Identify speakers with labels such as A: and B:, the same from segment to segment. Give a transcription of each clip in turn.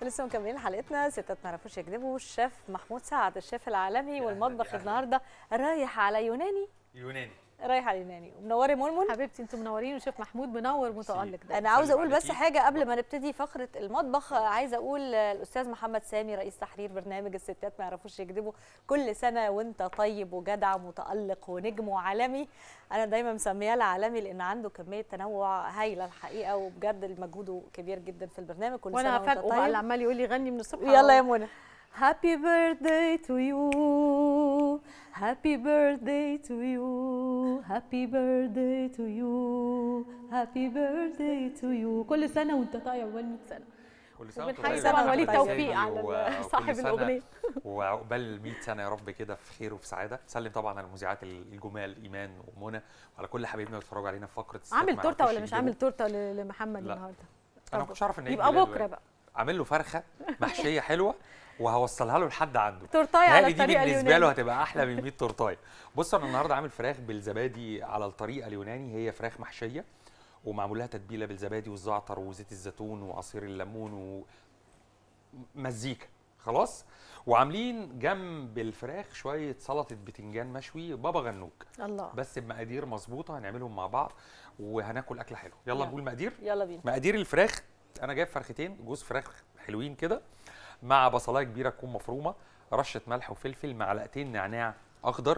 A: لسه مكملين حلقتنا ستات ما يعرفوش يكذبوا الشيف محمود سعد الشيف العالمي والمطبخ النهارده رايح على يوناني
B: يوناني
A: رايح على يوناني ومنوري منمن
C: حبيبتي انتوا منورين وشيف محمود منور متالق ده
A: انا عاوزه
B: سلم
A: اقول بس
B: عليكي.
A: حاجه قبل ما نبتدي فقره المطبخ عايزه اقول الاستاذ محمد سامي رئيس تحرير برنامج الستات ما يعرفوش يكذبوا كل سنه وانت طيب وجدع متالق ونجم وعالمي انا دايما مسمياه العالمي لان عنده كميه تنوع هايله الحقيقه وبجد مجهوده كبير جدا في البرنامج كل
C: وانا
A: سنه وانت
C: هفاجئه بقى اللي
A: طيب
C: عمال يقول لي غني من الصبح
A: يلا يا منى
C: هابي بيرثداي تو يو هابي بيرثداي تو يو هابي بيرثداي تو يو هابي بيرثداي تو يو كل سنه وانت طيب عقبال 100 سنه
B: كل سنه
C: وبنحيي
B: وانتم
C: طبعا
B: طيبين.
C: وليد
B: ربنا
C: توفيق
B: يسعدك
C: على
B: وكل
C: صاحب
B: سنة
C: الأغنية.
B: وعقبال 100 سنه يا رب كده في خير وفي سعاده سلم طبعا على المذيعات الجمال ايمان ومنى وعلى كل حبايبنا اللي بيتفرجوا علينا في فقره الستات
C: عامل
B: ما
C: تورته
B: يعرفوش
C: ولا مش
B: يكذبوا.
C: عامل تورته ل- لمحمد
B: لا.
C: النهارده
B: انا ما
C: طب
B: كنتش اعرف ان عيد
C: يبقى
B: ميلاده
C: بكره
B: يعني.
C: بقى
B: عامل له فرخه محشيه حلوه وهوصلها له لحد عنده
C: تورتايه على
B: هذه دي
C: الطريقه
B: بالنسبه
C: اليونانيه
B: له هتبقى احلى من 100 تورتايه بص انا النهارده عامل فراخ بالزبادي على الطريقه اليوناني هي فراخ محشيه ومعمول لها تتبيله بالزبادي والزعتر وزيت الزيتون وعصير الليمون ومزيكا خلاص وعاملين جنب الفراخ شويه سلطه بتنجان مشوي بابا غنوج
C: الله
B: بس بمقادير مظبوطه هنعملهم مع بعض وهناكل اكله حلوه يلا
A: يلا.
B: نقول مقادير
A: يلا بينا
B: مقادير الفراخ انا جايب فرختين جوز فراخ حلوين كده مع بصلايه كبيره تكون مفرومه رشه ملح وفلفل معلقتين نعناع اخضر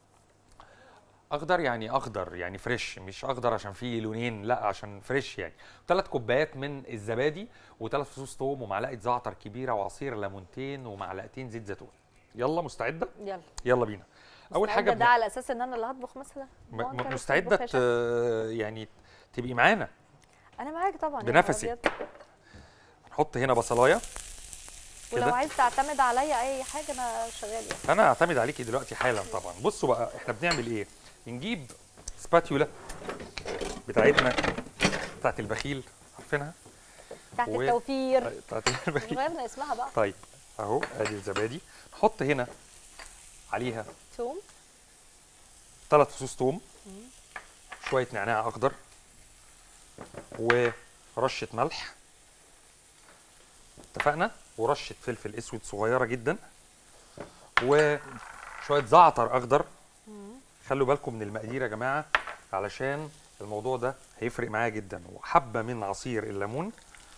B: اخضر يعني اخضر يعني فريش مش اخضر عشان فيه لونين لا عشان فريش يعني ثلاث كوبايات من الزبادي وثلاث فصوص توم ومعلقه زعتر كبيره وعصير ليمونتين ومعلقتين زيت زيتون يلا مستعده
A: يلا
B: يلا بينا اول حاجه
A: ده على اساس ان انا اللي هطبخ مثلا
B: م-
A: هو أنت
B: م-
A: اللي
B: مستعده
A: بتطبخ يا
B: ت-
A: شيف؟
B: يعني تبقي معانا
A: انا معاك طبعا يا
B: بنفسك.
A: نهار أبيض.
B: نحط هنا بصلايه
A: ولو
B: كده.
A: عايز تعتمد عليا اي حاجه انا شغال يعني
B: انا هعتمد عليكي دلوقتي حالا طبعا بصوا بقى احنا بنعمل ايه بنجيب سباتيولا بتاعتنا بتاعت البخيل عارفينها
A: تحت
B: و-
A: التوفير
B: بتاعت البخيل
A: غيرنا اسمها بقى
B: طيب اهو ادي الزبادي نحط هنا عليها
A: توم
B: ثلاث فصوص توم شويه نعناع اخضر ورشه ملح اتفقنا ورشه فلفل اسود صغيره جدا وشويه زعتر اخضر خلوا بالكم من المقادير يا جماعه علشان الموضوع ده هيفرق معايا جدا وحبه من عصير الليمون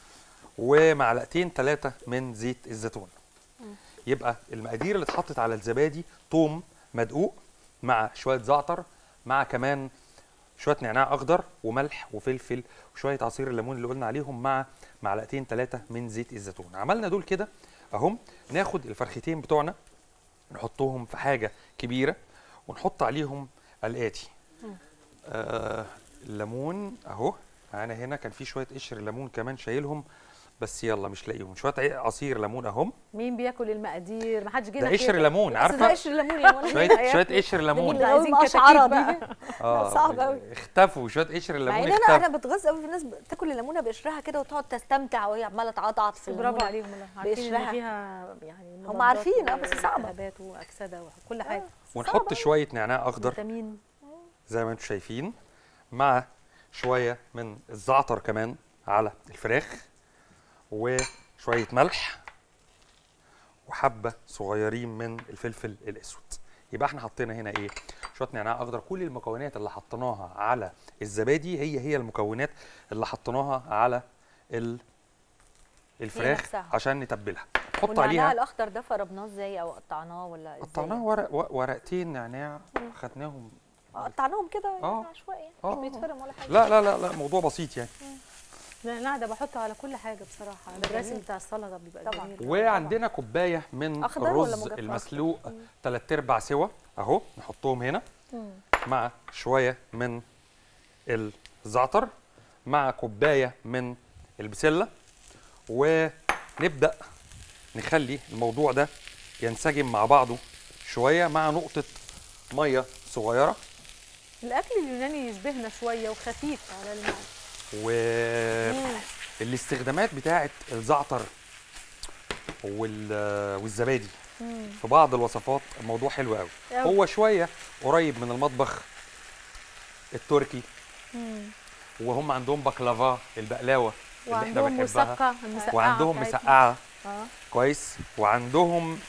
B: ومعلقتين ثلاثه من زيت الزيتون يبقى المقادير اللي اتحطت على الزبادي توم مدقوق مع شويه زعتر مع كمان شويه نعناع اخضر وملح وفلفل وشويه عصير الليمون اللي قلنا عليهم مع معلقتين ثلاثه من زيت الزيتون عملنا دول كده اهم ناخد الفرختين بتوعنا نحطهم في حاجه كبيره ونحط عليهم الاتي آه الليمون اهو معانا هنا كان في شويه قشر ليمون كمان شايلهم بس يلا مش لاقيهم شويه عي- عصير ليمون اهم
C: مين بياكل المقادير ما حدش جه
B: ده
C: ناحيتك.
B: قشر ليمون
A: بس ده
B: عارفه
A: قشر الليمون يا منى
B: شويه شويه قشر ليمون
A: اللي
C: عايزين
A: هو مقشعرة
C: كتاكيت
A: دي
C: بقى.
B: اه
A: صعب أوي.
B: اختفوا شويه قشر
A: مع
B: الليمون
A: ان انا انا
B: اختفوا
A: بتغذى قوي في ناس بتاكل الليمونه بقشرها كده وتقعد تستمتع وهي عماله تعضعض في
C: برافو
A: الليمونه
C: عليهم والله عارفين ان
A: بقشرها.
C: فيها يعني
A: هم
C: مضادات
A: عارفين، آه، بس صعبة.
C: والتهابات واكسده وكل حاجه
B: ونحط شويه نعناع اخضر
C: فيتامين
B: زي ما انتم شايفين مع شويه من الزعتر كمان على الفراخ وشويه ملح وحبه صغيرين من الفلفل الاسود يبقى احنا حطينا هنا ايه شويه نعناع اخضر كل المكونات اللي حطيناها على الزبادي هي هي المكونات اللي حطيناها على ال الفراخ
A: نفسها.
B: عشان نتبلها نحط
A: والنعناع
B: عليها
A: الاخضر ده فرمناه ازاي او قطعناه ولا ازاي
B: قطعناها ورق ورق- ورقتين نعناع خدناهم
A: آه، قطعناهم كده
B: آه.
A: يعني عشوائي يعني
B: آه،
A: مش
B: آه.
A: بيتفرم ولا حاجه
B: لا لا لا لا موضوع بسيط يعني
C: لا لا ده بحطه على كل حاجه بصراحه الدراسي
A: جميل.
C: بتاع السلطه بيبقى
A: طبعاً.
C: جميل
B: وعندنا كوبايه من
A: أخضر ولا
B: الرز
A: مجفف؟
B: المسلوق تلات ارباع سوا اهو نحطهم هنا مع شويه من الزعتر مع كوبايه من البسله ونبدا نخلي الموضوع ده ينسجم مع بعضه شويه مع نقطه ميه صغيره
C: الاكل اليوناني يشبهنا شويه وخفيف على المعده
B: والاستخدامات بتاعه الزعتر وال- والزبادي في بعض الوصفات الموضوع حلو قوي
C: أوي.
B: هو شويه قريب من المطبخ التركي وهم عندهم بكلافا البقلاوه اللي احنا
C: وعندهم
B: بنحبها
C: مسقه المسقعه
B: وعندهم
C: بتاعتنا.
B: مسقعه
C: اه
B: كويس وعندهم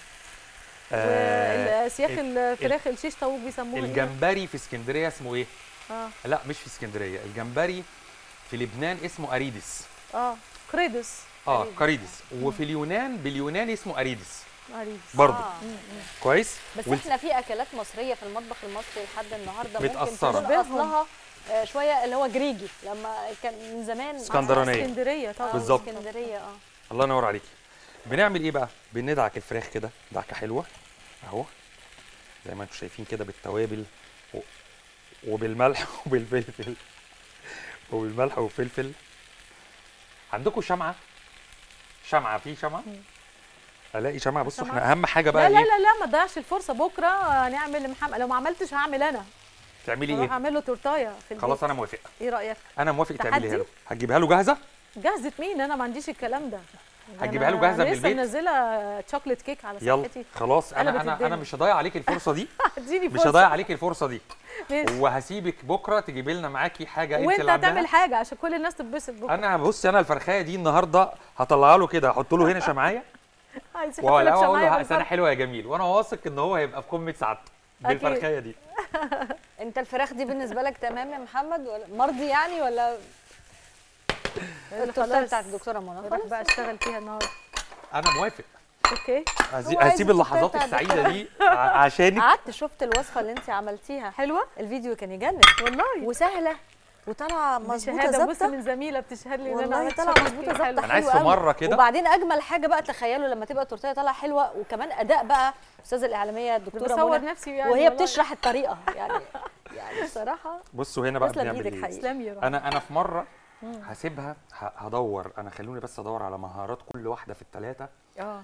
B: آه
C: والسياخ
B: ال-
C: الفراخ الشيش طاووق بيسموه إيه؟
B: الجمبري في اسكندريه اسمه ايه
C: اه
B: لا مش في اسكندريه الجمبري في لبنان اسمه اريدس
C: اه كريدس
B: اه
A: أريدس.
B: كاريدس وفي اليونان باليونان اسمه اريدس
C: عريس
B: برضه
A: آه.
B: كويس
A: بس
B: وانت-
A: احنا في اكلات مصريه في المطبخ المصري لحد النهارده ممكن
B: متأثرة.
A: تكون
C: تشبههم.
A: اصلها آه، شويه اللي هو جريجي لما كان من زمان
B: اسكندرانية.
C: اسكندريه طبعا
A: آه،
B: بالظبط.
A: اسكندريه اه
B: الله ينور عليكي بنعمل ايه بقى بندعك الفراخ كده دعكه حلوه اهو زي ما انتم شايفين كده بالتوابل و... وبالملح وبالفلفل وبالملح والفلفل عندكم شمعه شمعه في شمعه الاقي شمعه بصوا
C: شمعة؟
B: احنا اهم حاجه بقى
C: لا لا
B: ايه
C: لا لا ما تضيعش الفرصه بكره هنعمل لمحمد لو ما عملتش هعمل انا
B: تعملي
C: اروح
B: ايه
C: اعمل له تورتايه في البيت
B: خلاص انا موافق
C: ايه رايك
B: انا موافق
C: تحدي؟
B: تعمليها له هتجيبها له جاهزه
C: جهزت مين انا ما عنديش الكلام ده
B: هتجيبها له
C: أنا
B: جاهزة من
C: لسه
B: البيت؟
C: منزله شوكليت كيك على
B: يلا
C: صحتي
B: خلاص انا
C: قلبت
B: انا
C: الدنيا.
B: انا مش هضيع عليك الفرصه دي
C: اديني
B: مش
C: فرصه
B: هضيع عليك الفرصه دي
C: ماشي.
B: وهسيبك بكره تجيبي لنا معاكي حاجه انت
C: وانت
B: اللي عاملاها.
C: هتعمل حاجه عشان كل الناس تتبسط بكره
B: انا بصي انا الفرخايه دي النهارده هطلعها له كده احط له هنا شمعيه
C: عايز يحط لك
B: واقول له
C: شمعية
B: سنه
C: بالفرق.
B: حلوه يا جميل وانا واثق ان هو هيبقى في قمه سعادته
C: أكيد.
B: بالفرخايه دي
A: انت الفراخ دي بالنسبه لك تمام يا محمد ولا مرضي يعني ولا التورتيه
C: خلاص.
A: بتاعت الدكتوره منى
C: روح
A: خلاص
C: بقى اشتغل فيها النهارده
B: انا موافق
C: اوكي
B: هسي-
A: هو عايز
B: هسيب
A: التورتيه
B: اللحظات
A: بتاعت
B: السعيده دي ع- عشانك
A: قعدت شفت الوصفه اللي انت عملتيها
C: حلوه
A: الفيديو كان يجنن
C: والله
A: وسهله وطالعه
C: دي
A: مظبوطه
C: شهاده بص
A: ظابطه
C: من زميله بتشهد لي ان انا
A: والله
C: عملت
A: طالعه
C: شوكليت
A: مظبوطه
C: كيك حلو.
A: ظابطه
B: انا عايز
A: حلوة
B: في
A: قوي.
B: مره كده
A: وبعدين اجمل حاجه بقى تخيلوا لما تبقى التورتيه طالعه حلوه وكمان اداء بقى استاذه الاعلاميه الدكتوره
C: بصور
A: منى
C: نفسي يعني
A: وهي
C: والله.
A: بتشرح الطريقه يعني يعني بصراحه
B: بصوا هنا بقى
A: تسلم
B: بنعمل
A: إيدك
B: ايه
A: حقيقي.
C: تسلمي يا رب
B: انا انا في مره هسيبها ه- هدور انا خلوني بس ادور على مهارات كل واحده في الثلاثه
C: اه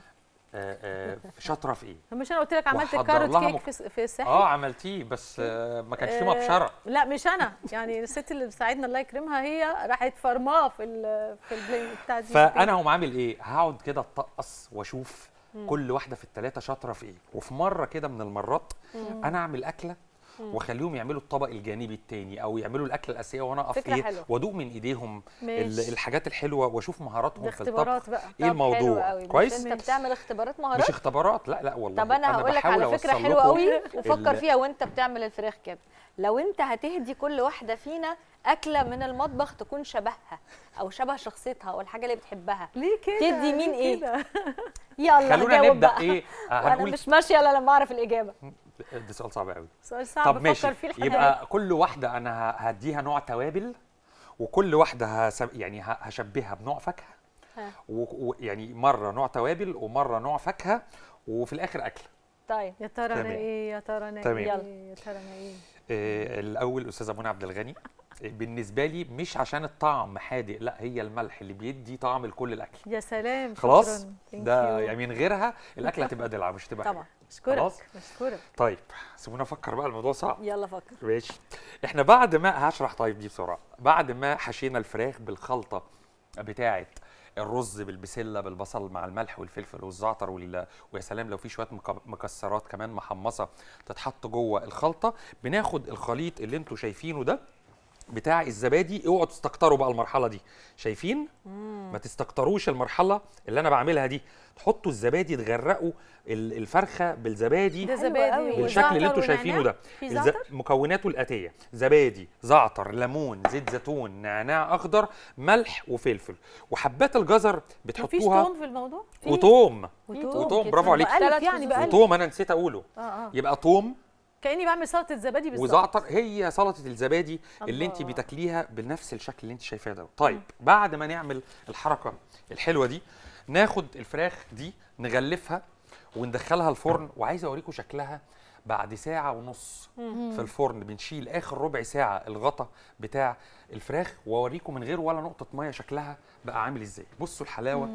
B: شاطره في ايه
C: مش انا قلت لك عملت
B: وأحضر
C: الكاروت
B: لها
C: كيك
B: مخ-
C: في في الساحل
B: اه عملتيه بس آه ما كانش فيه
C: آه،
B: مبشره
C: لا مش انا يعني الست اللي بتساعدنا الله يكرمها هي راحت فرماه في ال في البلاي بتاع دي
B: فانا هقوم عامل ايه هقعد كده اتطقص واشوف كل واحده في الثلاثه شاطره في ايه وفي مره كده من المرات انا اعمل اكله واخليهم يعملوا الطبق الجانبي التاني او يعملوا الاكله الاساسيه وانا اقف
A: فكرة
B: ايه
A: حلوة.
B: وادوق من ايديهم ال-
C: ماشي.
B: الحاجات الحلوه واشوف
C: دي
B: مهاراتهم في الطبخ
C: اختبارات بقى
B: ايه
A: طب حلو
B: الموضوع
A: قوي. مش
B: كويس
A: انت
C: ماشي.
A: بتعمل اختبارات
B: مش
A: مهارات
B: اختبارات لا لا والله
A: طب انا هقول لك
B: بحاول
A: على فكره
B: أوصل
A: حلوه
B: لكم
A: قوي وفكر
B: ال-
A: فيها وانت بتعمل الفراخ كده لو انت هتهدي كل واحده فينا اكله من المطبخ تكون شبهها او شبه شخصيتها او الحاجه اللي بتحبها
C: ليه كده
A: تدي مين
C: ليه
A: ايه؟
C: كده؟
A: يلا
B: خلونا
A: هجاوب
B: نبدا
A: بقى.
B: ايه آه،
A: وانا
B: هنقول
A: مش ماشيه الا لما اعرف الاجابه
B: ده سؤال صعب قوي
C: سؤال صعب
B: طب ماشي
C: افكر فيه لحد
B: يبقى كل واحده انا ه- هديها نوع توابل وكل واحده هسب يعني ه- هشبهها بنوع فاكهه
A: ها.
B: ويعني مره نوع توابل ومره نوع فاكهه وفي الاخر اكله
A: طيب
C: يا ترى انا
B: تمام.
C: ايه يا ترى انا
B: تمام.
C: ايه
A: يلا.
C: يا ترى انا ايه
B: آه، الاول استاذه منى عبد الغني آه، بالنسبه لي مش عشان الطعم حادق لا هي الملح اللي بيدي طعم لكل الاكل
C: يا سلام
B: خلاص
C: شكراً. Thank
B: ده
C: you.
B: يعني من غيرها الاكله هتبقى دلع مش هتبقى
A: طبعا
C: اشكرك
B: خلاص.
C: اشكرك
B: طيب سيبونا افكر بقى الموضوع صعب
A: يلا فكر
B: ماشي احنا بعد ما هشرح طيب دي بسرعه بعد ما حشينا الفراخ بالخلطه بتاعه الرز بالبسله بالبصل مع الملح والفلفل والزعتر وال... ويا سلام لو في شويه مك- مكسرات كمان محمصه تتحط جوه الخلطه بناخد الخليط اللي انتوا شايفينه ده بتاع الزبادي اوعوا تستكتروا بقى المرحله دي شايفين ما تستكتروش المرحله اللي انا بعملها دي تحطوا الزبادي تغرقوا ال- الفرخه بالزبادي
C: ده
A: حلو
C: زبادي
A: قوي.
B: بالشكل اللي
C: وزعتر
B: انتوا شايفينه
C: ونعناع؟
B: ده
C: في
B: الز-
C: زعتر
B: مكوناته الاتيه زبادي زعتر ليمون زيت زيتون نعناع اخضر ملح وفلفل وحبات الجزر
C: مفيش
B: بتحطوها
C: توم في الموضوع
B: وتوم
C: وتوم
B: وتوم
A: كده.
B: برافو عليك
C: بألف
A: ثلاث
C: يعني
A: فصوص.
C: بألف
B: وتوم انا نسيت اقوله
C: اه اه
B: يبقى توم
C: كاني بعمل سلطه زبادي بالظبط
B: وزعتر هي سلطه الزبادي اللي انت
C: الله.
B: بتاكليها بنفس الشكل اللي انت شايفاه ده طيب بعد ما نعمل الحركه الحلوه دي ناخد الفراخ دي نغلفها وندخلها الفرن وعايز اوريكم شكلها بعد ساعة ونص في الفرن بنشيل اخر ربع ساعة الغطا بتاع الفراخ واوريكم من غير ولا نقطة مية شكلها بقى عامل ازاي بصوا الحلاوة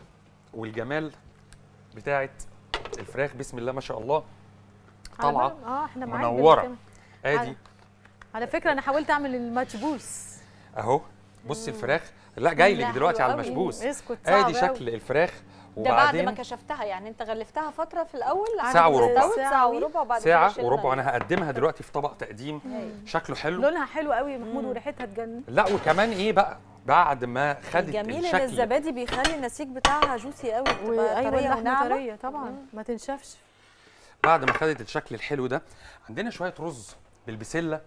B: والجمال بتاعت الفراخ بسم الله ما شاء الله
C: على
B: طالعة
C: بالك- اه احنا معاك
B: منورة.
C: بنتكلم.
B: ادي
C: على- على فكره انا حاولت اعمل الماتشبوس
B: اهو بصي الفراخ لا جاي لك
A: لا،
B: دلوقتي
A: حلو
B: على
A: قوي.
B: المشبوس
C: اسكت صعب
B: ادي
C: أوي.
B: شكل الفراخ
A: ده بعد ما
B: وبعدين
A: كشفتها يعني انت غلفتها فتره في الاول
B: ساعة
A: عشان
B: وربع.
A: تستوي، ساعه وربع وبعد كده
B: ساعة
A: شلنا
B: وربع
A: ال-
B: انا هقدمها دلوقتي في طبق تقديم شكله حلو
C: لونها حلو قوي يا محمود وريحتها تجنن
B: لا وكمان ايه بقى بعد ما خدت
A: الجميل ان
B: الشكل
A: الزبادي بيخلي النسيج بتاعها جوسي قوي بتبقى
C: وايوه
A: طريه
C: اللحمه
A: وناعمه
C: طريه طبعا ما تنشفش
B: بعد ما خدت الشكل الحلو ده عندنا شويه رز بالبسله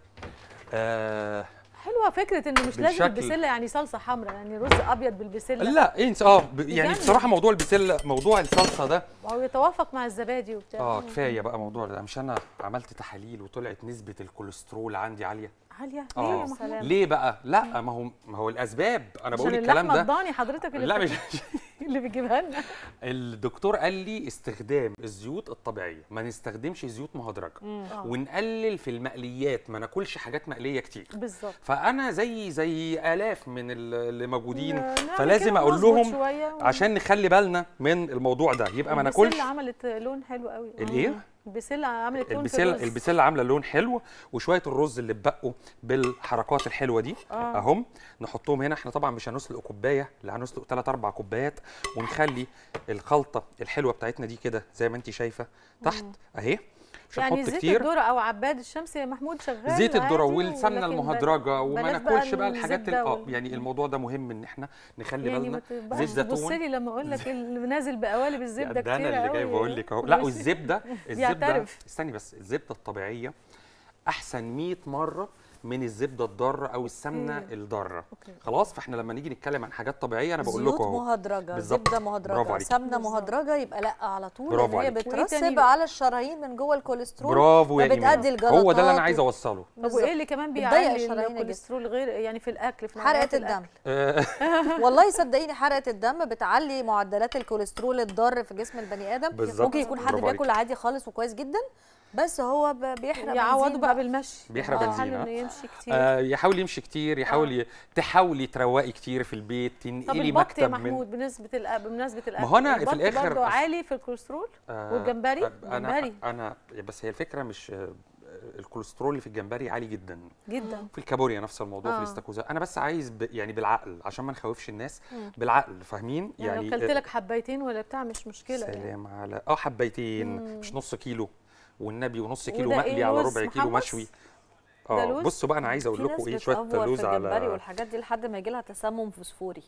B: آه
C: حلوه فكره انه مش لازم
B: بالشكل.
C: البسله يعني صلصه حمراء يعني رز ابيض بالبسله
B: لا انت اه ب- يعني
C: يجنن.
B: بصراحه موضوع البسله موضوع الصلصه ده
C: هو يتوافق مع الزبادي وبتاع
B: اه كفايه بقى موضوع ده مش انا عملت تحاليل وطلعت نسبه الكوليسترول عندي عاليه
C: عاليه ليه
B: اه
C: يا محمود
A: سلام.
B: ليه بقى لا ما هو ما هو الاسباب انا بقول
C: عشان
B: الكلام
C: اللحمه
B: ده
C: الضاني حضرتك اللي
B: لا مش
C: اللي بتجيبها لنا
B: الدكتور قال لي استخدام الزيوت الطبيعيه ما نستخدمش زيوت مهدرجه
C: آه.
B: ونقلل في المقليات ما ناكلش حاجات مقليه كتير
C: بالظبط
B: فانا زي زي الاف من ال- اللي موجودين
C: نعمل
B: فلازم
C: كده
B: اقول
C: ونظبط
B: لهم
C: شوية و-
B: عشان نخلي بالنا من الموضوع ده يبقى ما ناكلش
C: البسله عملت لون حلو قوي آه.
B: الايه
C: البسله عملت لون في
B: البسله
C: الرز.
B: البسله عامله لون حلو وشويه الرز اللي اتبقوا بالحركات الحلوه دي
C: آه.
B: اهم نحطهم هنا احنا طبعا مش هنسلق كوبايه لا هنسلق 3 4 كوبايات ونخلي الخلطه الحلوه بتاعتنا دي كده زي ما انت شايفه تحت اهي مش
C: يعني
B: هنحط
C: زيت
B: كتير
C: الذره او عباد الشمس يا محمود شغال
B: زيت الذره
C: عادي
B: والسمنه
C: ولكن
B: المهدرجه وما
C: بلاش
B: ناكلش بقى الحاجات
C: الزبدة
B: ال- اه
C: وال-
B: يعني الموضوع ده مهم ان احنا نخلي
C: يعني ما
B: بالنا
C: تبقاش
B: زيت
C: تبص
B: زيتون
C: لي لما اقول لك اللي نازل بقوالب الزبده
B: ده
C: كتير
B: انا اللي جاي
C: قوي.
B: بقول لك اهو لا
C: ماشي.
B: والزبده الزبده
C: بيعترف.
B: استني بس الزبده الطبيعيه احسن 100 مره من الزبده الضاره او السمنه
C: أوكي.
B: الضاره
C: أوكي.
B: خلاص فاحنا لما نيجي نتكلم عن حاجات طبيعيه انا بقول
A: زيوت
B: لكم اهو
A: مهدرجه
B: بالظبط.
A: زبده
B: برافو
A: مهدرجه
B: عليكي.
A: سمنه
C: بالظبط.
A: مهدرجه يبقى لا على طول
B: برافو
A: لان هي
B: عليكي.
C: وإيه
A: بترسب
C: تاني؟
A: على الشرايين من جوه الكوليسترول
B: برافو يا
A: فبتأدي
B: ايمان هو ده اللي انا
A: الجلطات
B: عايز
A: و-
B: اوصله
C: طب
A: بالظبط.
C: وايه اللي كمان
A: بتضيق
C: بيعلي
A: الشرايين يا
C: الكوليسترول غير يعني في الاكل في
A: حرقه
C: نوعيات
A: الدم
C: الأكل؟
B: آه،
A: والله صدقيني حرقه الدم بتعلي معدلات الكوليسترول الضار في جسم البني ادم
B: بالظبط.
A: ممكن يكون حد
B: برافو عليكي.
A: بياكل عادي خالص وكويس جدا بس هو ب- بيحرق
C: يعوضوا
A: بنزين
C: بقى بالمشي
B: بيحرق
C: آه،
B: بنزين،
C: حل
B: آه.
C: انه يمشي كتير
B: آه، يحاول يمشي كتير يحاول ي... تحاولي تروقي كتير في البيت
C: طب
B: تنقلي
C: البط يا
B: مكتب من
C: محمود بنسبه الأ... بمناسبه الاكل
B: هو أنا في
C: البط
B: الآخر
C: برضه
B: أص-
C: عالي في الكوليسترول
B: آه،
C: والجمبري؟
B: آه، انا
C: جمبري.
B: انا بس هي الفكره مش آه، الكوليسترول اللي في الجمبري عالي جدا
C: جدا
B: في الكابوريا نفس الموضوع في
C: آه.
B: الاستاكوزا انا بس عايز ب... يعني بالعقل عشان ما نخوفش الناس بالعقل فاهمين
C: يعني, لو كلت لك حبايتين ولا بتاع مش مشكله يعني
B: سلام على اه حبيتين مش نص كيلو والنبي ونص كيلو
C: وده
B: مقلي
C: إيه،
B: على
C: لوز
B: ربع كيلو
C: محمص؟
B: مشوي
C: ده
B: اه
C: لوز؟
B: بصوا بقى انا عايز اقول
A: في
B: لكم
A: ناس
B: ايه شويه
A: بتأفور
B: لوز
A: في الجمبري
B: على
A: والحاجات دي لحد ما يجي لها تسمم فوسفوري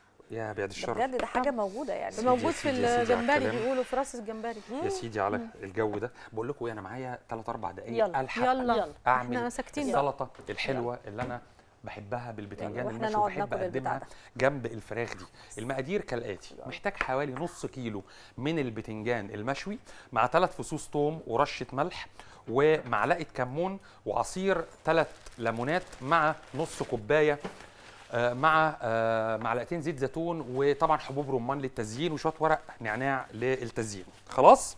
B: يا بعد
A: ده
B: الشر
A: بجد ده حاجه موجوده يعني
B: سيدي
C: موجود
B: يا
C: في
B: سيدي يا سيدي على
C: الجمبري
B: الكلام.
C: بيقولوا في راس الجمبري
B: يا سيدي على الجو ده بقول لكم ايه انا معايا 3 4 دقائق
A: يلا،
B: الحق
C: يلا
A: يلا.
B: اعمل
C: احنا ساكتين بقى.
B: السلطه الحلوه اللي انا بحبها بالبتنجان
A: يلا، واحنا
B: المشوي
A: نقعد
B: وبحب
A: ناكل البتاع
B: اقدمها
A: ده.
B: جنب الفراخ دي المقادير كالاتي محتاج حوالي نص كيلو من البتنجان المشوي مع ثلاث فصوص توم ورشه ملح ومعلقه كمون وعصير ثلاث ليمونات مع نص كوبايه آه، مع آه، معلقتين زيت زيتون وطبعا حبوب رمان للتزيين وشويه ورق نعناع للتزيين خلاص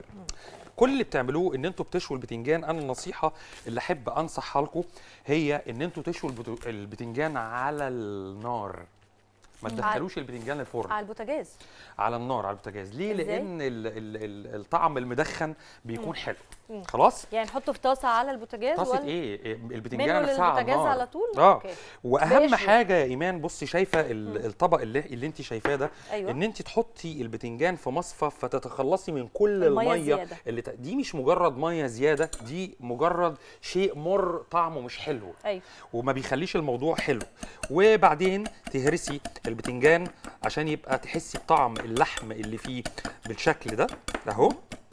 B: كل اللي بتعملوه ان انتوا بتشووا البتنجان انا النصيحه اللي احب انصحها لكم هي ان انتوا تشووا البت- البتنجان على النار ما تدخلوش البتنجان الفرن
A: على البوتاجاز
B: على النار على البوتاجاز ليه
A: إزاي؟
B: لان ال ال ال الطعم المدخن بيكون حلو خلاص
A: يعني نحطه في طاسه على البوتاجاز
B: طاسه
A: ولا
B: ايه إيه،
A: منه
B: البتنجان نفسها على
A: للبوتاجاز
B: النار
A: على طول
B: اه
A: أوكي.
B: واهم
A: بيشوي.
B: حاجه يا ايمان بصي شايفه ال- الطبق اللي اللي انت شايفاه ده
A: أيوة.
B: ان انت تحطي البتنجان في مصفى فتتخلصي من كل
A: المية
B: الميه
A: الزيادة.
B: اللي ت... دي مش مجرد ميه زياده دي مجرد شيء مر طعمه مش حلو
A: ايوه
B: وما بيخليش الموضوع حلو وبعدين تهرسي البتنجان عشان يبقى تحسي بطعم اللحم اللي فيه بالشكل ده اهو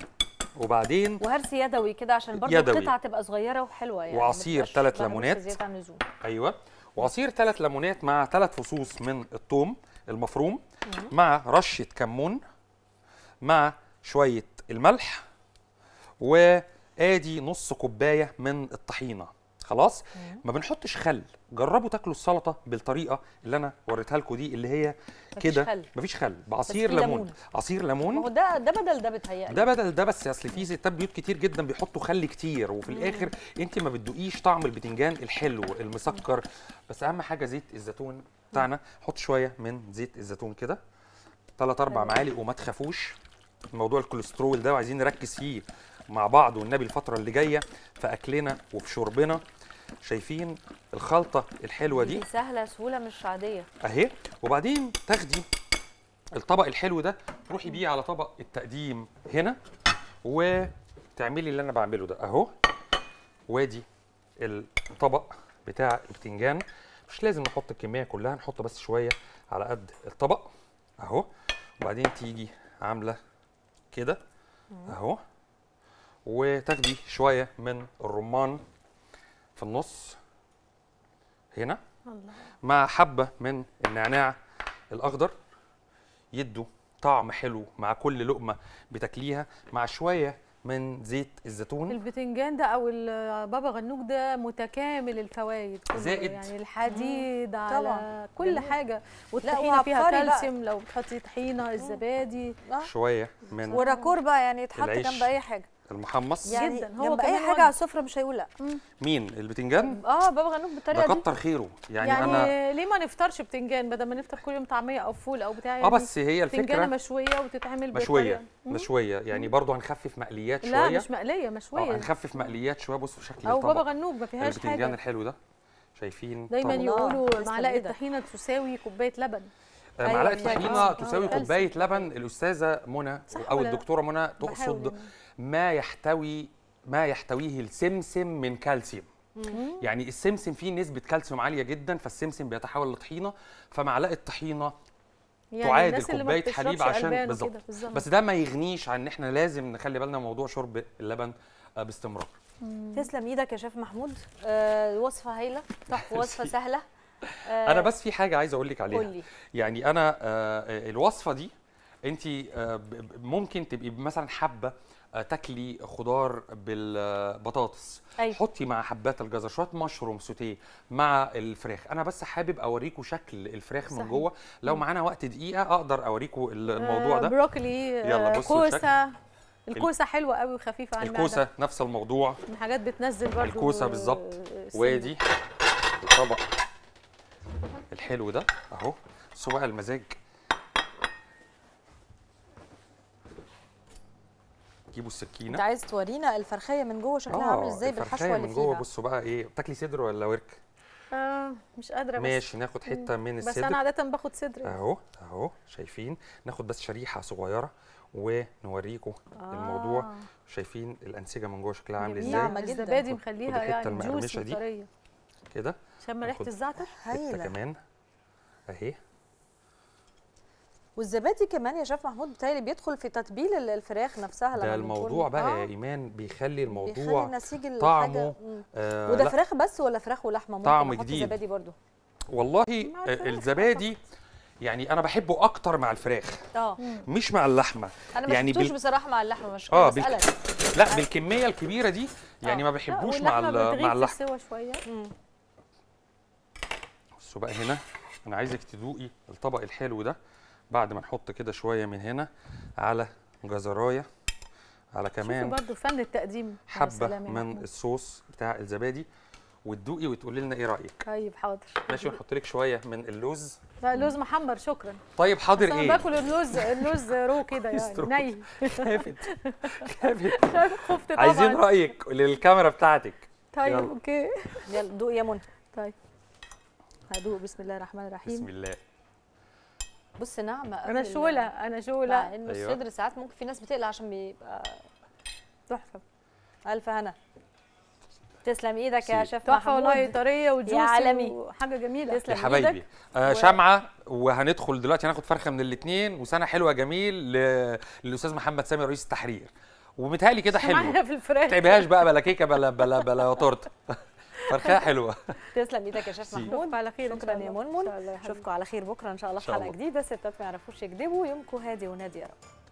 B: وبعدين
A: وهرس يدوي كده عشان برضه
B: يدوي.
A: القطعه تبقى صغيره وحلوه يعني
B: وعصير
A: ما تبقاش
B: تلات
A: مهروسة
B: ليمونات.
A: زياده عن اللزوم
B: ايوه وعصير ثلاث ليمونات مع ثلاث فصوص من الثوم المفروم مع رشه كمون مع شويه الملح وادي نص كوبايه من الطحينه خلاص ما بنحطش خل جربوا تاكلوا السلطه بالطريقه اللي انا وريتها لكم دي اللي هي
A: مفيش
B: كده
A: خل.
B: مفيش خل بعصير
A: في
B: ليمون
A: ليمون.
B: عصير
A: ما
B: ليمون
A: هو ده ده بدل ده بتهيألي
B: ده بدل ده بس اصل في ستات بيوت كتير جدا بيحطوا خل كتير وفي الاخر انت ما بتدوقيش طعم البتنجان الحلو المسكر بس اهم حاجه زيت الزيتون بتاعنا حط شويه من زيت الزيتون كده ثلاث اربع معالق وما تخافوش موضوع الكوليسترول ده وعايزين نركز فيه مع بعض والنبي الفتره اللي جايه في اكلنا وفي شربنا شايفين الخلطه الحلوه دي
A: دي سهله سهوله مش عاديه
B: اهي وبعدين تاخدي الطبق الحلو ده تروحي بيه على طبق التقديم هنا وتعملي اللي انا بعمله ده اهو وادي الطبق بتاع البتنجان مش لازم نحط الكميه كلها نحط بس شويه على قد الطبق اهو وبعدين تيجي عامله كده اهو وتاخدي شويه من الرمان في النص هنا
A: الله
B: مع حبه من النعناع الاخضر يدوا طعم حلو مع كل لقمه بتاكليها مع شويه من زيت الزيتون
C: البتنجان ده او البابا غنوج ده متكامل الفوائد كله،
B: زائد.
C: يعني الحديد على
A: طبعاً.
C: كل
A: جميل.
C: حاجه والطحينه فيها
A: وعبقري بقى.
C: كالسيوم لو بتحطي طحينه الزبادي
B: شويه من
A: وراكور بقى يعني يتحط
B: العيش.
A: جنب اي حاجه
B: المحمص
A: يعني
C: جداً. هو
A: جنب اي
C: كمان
A: حاجه
C: وجبة.
A: على السفره مش هيقول لا
B: مين البتنجان
C: اه بابا غنوج
B: ده
C: بالطريقه دي
B: كتر خيره يعني,
C: يعني,
B: انا
C: ليه ما نفطرش بتنجان بدل ما نفطر كل يوم طعميه او فول او بتاع
B: اه
C: يعني
B: بس هي
C: بتنجانه
B: الفكره
C: مشويه وتتعمل
B: مشويه
C: بالطريقة-
B: مشويه يعني برضو هنخفف مقليات
C: لا
B: شويه
C: مش مقليه
B: اه
C: مشويه
B: هنخفف مقليات شويه بصوا شكل
C: او بابا
B: الطبق
C: غنوج ما فيهاش
B: البتنجان
C: حاجه
B: الحلو ده شايفين
C: دايما
B: طبق.
C: يقولوا
A: تسلم
C: معلقه
A: إيدك.
C: طحينه تساوي كوبايه لبن
B: آه،
A: أيوة،
B: معلقه
A: فيها
B: طحينه
C: كالسيوم.
B: تساوي
C: آه،
B: كوبايه
C: كالسيوم.
B: لبن الاستاذه منى
C: صح
B: او
C: ولا لا؟
B: الدكتوره منى
C: بحاول
B: تقصد
C: يعني.
B: ما يحتوي ما يحتويه السمسم من كالسيوم يعني السمسم فيه نسبه كالسيوم عاليه جدا فالسمسم بيتحول لطحينه فمعلقه طحينه
C: يعني
B: تعادل
C: الناس اللي ما
B: كوباية حليب
C: بتشربش
B: عشان
C: ألبان
B: بالظبط
C: وكده، بالظبط
B: بس ده ما يغنيش عن ان احنا لازم نخلي بالنا من موضوع شرب اللبن آه، باستمرار
A: تسلم ايدك يا شيف محمود آه وصفه هايله وصفه سهله آه
B: انا بس في حاجه عايز اقول لك عليها
A: قول لي
B: يعني انا آه، آه، الوصفه دي انت آه، ب- ب- ممكن تبقي مثلا حابه آه، تاكلي خضار بالبطاطس
A: أيوة.
B: حطي مع حبات الجزر شويه مشروم سوتيه مع الفراخ انا بس حابب اوريكم شكل الفراخ من
C: صحيح.
B: جوه لو معانا وقت دقيقه اقدر اوريكم ال- الموضوع
C: آه،
B: ده
C: بروكلي
B: يلا
C: آه،
B: بصوا الشكل.
C: كوسه الكوسه حلوه قوي وخفيفه على المعده
B: الكوسه نفس الموضوع
C: من حاجات بتنزل برضو
B: الكوسه بالظبط
C: آه، سن.
B: وادي الطبق الحلو ده اهو بصوا بقى المزاج جيبوا
A: انت
B: السكينه
A: عايز تورينا الفرخيه من جوه شكلها عامل ازاي
B: الفرخية
A: بالحشوه اللي
B: من جوه
A: فيها
B: بصوا بقى ايه بتاكلي صدر ولا ورك
C: آه مش قادره بس
B: ماشي ناخد حته من
C: بس
B: الصدر
C: انا عاده باخد صدر
B: اهو اهو شايفين ناخد بس شريحه صغيره ونوريكم الموضوع
C: آه.
B: شايفين الانسجه من جوه شكلها عامل
C: جميل.
B: ازاي
A: ناعمة جداً.
C: الزبادي
B: خد
C: مخليها
B: الحتة
C: يعني
B: المقرمشة
C: جوسي
B: دي.
C: طريه
B: كده
C: شم ريحه
B: ناخد
C: الزعتر
B: حته
A: هايله
B: كمان اهي
A: والزبادي كمان يا شيف محمود بتهيألي بيدخل في تتبيل ال- الفراخ نفسها لما
B: ده
A: بنكون-
B: الموضوع بقى
A: آه،
B: يا ايمان بيخلي
A: بيخلي
B: الموضوع
A: نسيج الحاجه
B: طعمه
A: مم.
B: آه
A: وده
B: لا،
A: فراخ بس ولا فراخ ولحمه ممكن
B: طعم
A: أحط
B: جديد.
A: زبادي برضو
B: والله
C: مع
B: آه،
C: الفراخ
B: الزبادي يعني انا بحبه اكتر مع الفراخ
A: اه
B: مش مع اللحمه
A: انا ما
B: يعني
A: شفتوش
B: بال-
A: بصراحه مع اللحمه مش
B: آه،
A: اه
B: بالك-
A: بسالك
B: لا بالكميه الكبيره دي يعني
A: آه.
B: ما
C: لا،
B: بحبوش مع
C: واللحمة
B: ال-
C: بتغيب
B: مع
C: في
B: اللحمه
C: السوا شويه
A: مم.
B: بصوا بقى هنا انا عايزك تدوقي الطبق الحلو ده بعد ما نحط كده شويه من هنا على جزرايه على
C: شوفي
B: كمان
C: برضو فن التقديم يا
B: حبه
C: سلام يا
B: من
C: محمود.
B: الصوص بتاع الزبادي وتدوقي وتقولي لنا ايه رايك
C: طيب حاضر
B: ماشي ونحط لك شويه من اللوز
C: لا لوز محمر شكرا
B: طيب حاضر
C: بس انا
B: ايه
C: باكل اللوز اللوز رو كده يعني
B: استروك.
C: ني
B: خافت خافت
C: خفت طبعا
B: عايزين رايك للكاميرا بتاعتك
C: طيب
B: يلا.
C: اوكي
A: يلا دوق يا منى
C: طيب هدوق بسم الله الرحمن الرحيم
B: بسم الله
A: بص ناعمه
C: انا
A: قبل ال-
C: شوله انا شوله
A: مع انه
B: أيوة.
A: الصدر ساعات ممكن في ناس بتقلق عشان بيبقى
C: تحفه
A: الف هنا تسلم ايدك يا
B: ميرسي.
A: شيف
C: تحفه والله
A: محمود
C: طريه وجوسي
A: عالمي.
C: وحاجه جميله
A: تسلم
B: يا حبايبي
A: إيدك.
B: آه
A: و-
B: شمعه وهندخل دلوقتي هناخد فرخه من الاثنين وسنه حلوه جميل ل- للاستاذ محمد سامي رئيس التحرير ومتهيألي كده حلو
C: معانا في
B: ما
C: الفراخ
B: تعبهاش بقى بلا كيكه بلا بلا بلا تورته فرخه حلوه
A: تسلم ايدك يا شيف
B: ميرسي.
A: محمود
C: اشوفكم على خير إن
A: شكرا
C: شاء
A: يا
C: الله. إن
A: منمن
C: شاء الله يا حبيبي.
A: اشوفكم على خير بكره ان شاء الله في
B: إن شاء
A: حلقه
B: الله.
A: جديده ستات ما يعرفوش يكذبوا يومكم هادي ونادي يا رب